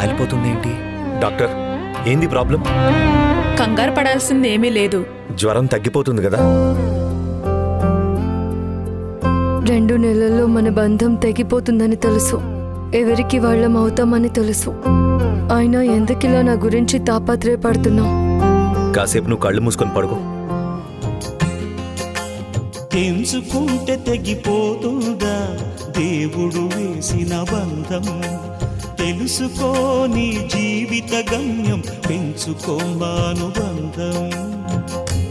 కాలిపోతుంది ఏంటి డాక్టర్ ఏంది ప్రాబ్లం కంగారు పడాల్సింది ఏమీ లేదు జ్వరం తగ్గిపోతుంది కదా రెండు నెలల్లో మన బంధం తెగిపోతుందని తెలుసు ఎవరికి వాళ్ళం అవుతామని తెలుసు అయినా ఎందుకిలా నా గురించి తాపత్రయపడుతున్నావు కాసేపు నువ్వు కళ్ళు మూసుకొని పడుకో తెంచుకుంటే తెగిపోతుందా దేవుడు వేసిన బంధం తెలుసుకో నీ జీవిత గమ్యం పెంచుకోమానుబంధం